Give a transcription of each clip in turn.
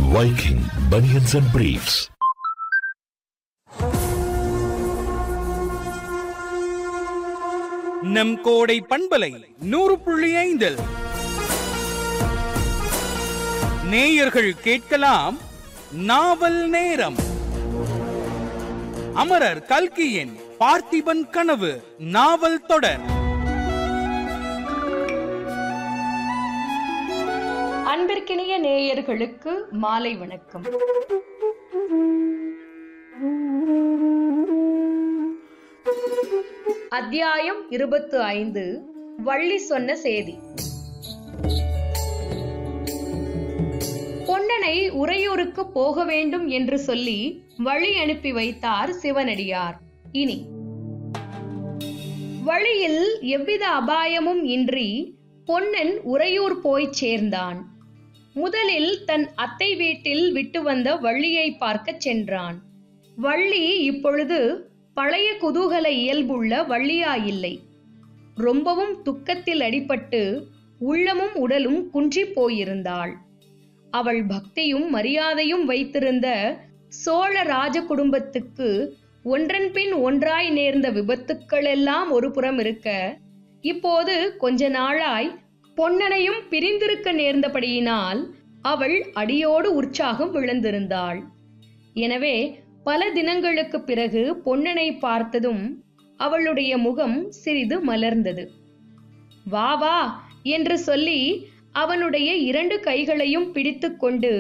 Viking Bunions and Briefs. நம் கோடை பண்பலை நூறு புள்ளி ஐந்தில் நேயர்கள் கேட்கலாம் நாவல் நேரம் அமரர் கல்கியின் பார்த்திபன் கனவு நாவல் தொடர் அன்பிற்கினிய நேயர்களுக்கு மாலை வணக்கம் அத்தியாயம் இருபத்து ஐந்து வள்ளி சொன்ன செய்தி பொன்னனை உறையூருக்கு போக வேண்டும் என்று சொல்லி வழி அனுப்பி வைத்தார் சிவனடியார் இனி வழியில் எவ்வித அபாயமும் இன்றி பொன்னன் உறையூர் போய்ச் சேர்ந்தான் முதலில் தன் அத்தை வீட்டில் விட்டு வந்த வள்ளியை பார்க்கச் சென்றான் வள்ளி இப்பொழுது பழைய குதூகல இயல்புள்ள வள்ளியாயில்லை ரொம்பவும் துக்கத்தில் அடிபட்டு உள்ளமும் உடலும் குன்றிப் போயிருந்தாள் அவள் பக்தியும் மரியாதையும் வைத்திருந்த சோழ ராஜ குடும்பத்துக்கு ஒன்றன் பின் ஒன்றாய் நேர்ந்த விபத்துக்களெல்லாம் ஒரு புறம் இருக்க இப்போது கொஞ்ச நாளாய் பொன்னனையும் பிரிந்திருக்க நேர்ந்தபடியினால் அவள் அடியோடு உற்சாகம் விழுந்திருந்தாள் எனவே பல தினங்களுக்குப் பிறகு பொன்னனை பார்த்ததும் அவளுடைய முகம் சிறிது மலர்ந்தது வா வா என்று சொல்லி அவனுடைய இரண்டு கைகளையும் பிடித்துக்கொண்டு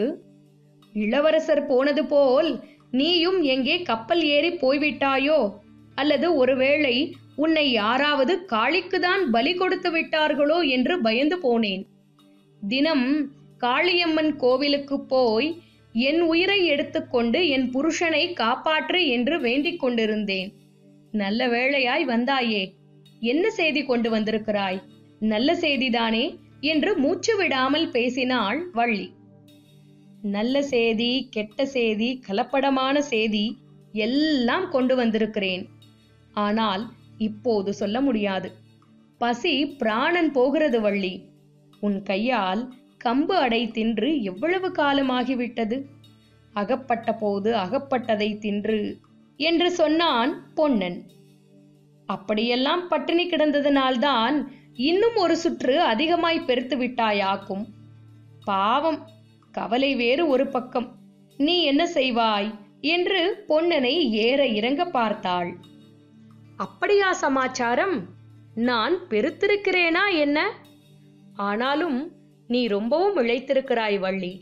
இளவரசர் போனது போல் நீயும் எங்கே கப்பல் ஏறி போய்விட்டாயோ அல்லது ஒருவேளை உன்னை யாராவது காளிக்குதான் பலி கொடுத்து விட்டார்களோ என்று பயந்து போனேன் தினம் காளியம்மன் கோவிலுக்கு போய் என் உயிரை எடுத்துக்கொண்டு என் புருஷனை காப்பாற்று என்று வேண்டிக் கொண்டிருந்தேன் நல்ல வேளையாய் வந்தாயே என்ன செய்தி கொண்டு வந்திருக்கிறாய் நல்ல செய்திதானே என்று மூச்சு விடாமல் பேசினாள் வள்ளி நல்ல செய்தி கெட்ட செய்தி கலப்படமான செய்தி எல்லாம் கொண்டு வந்திருக்கிறேன் ஆனால் இப்போது சொல்ல முடியாது பசி பிராணன் போகிறது வள்ளி உன் கையால் கம்பு அடை தின்று எவ்வளவு காலமாகிவிட்டது அகப்பட்ட போது அகப்பட்டதை தின்று என்று சொன்னான் பொன்னன் அப்படியெல்லாம் பட்டினி கிடந்ததனால்தான் இன்னும் ஒரு சுற்று அதிகமாய் பெருத்து விட்டாயாக்கும் பாவம் கவலை வேறு ஒரு பக்கம் நீ என்ன செய்வாய் என்று பொன்னனை ஏற இறங்க பார்த்தாள் அப்படியா சமாச்சாரம் நான் பெருத்திருக்கிறேனா என்ன ஆனாலும் நீ ரொம்பவும் இழைத்திருக்கிறாய் வள்ளி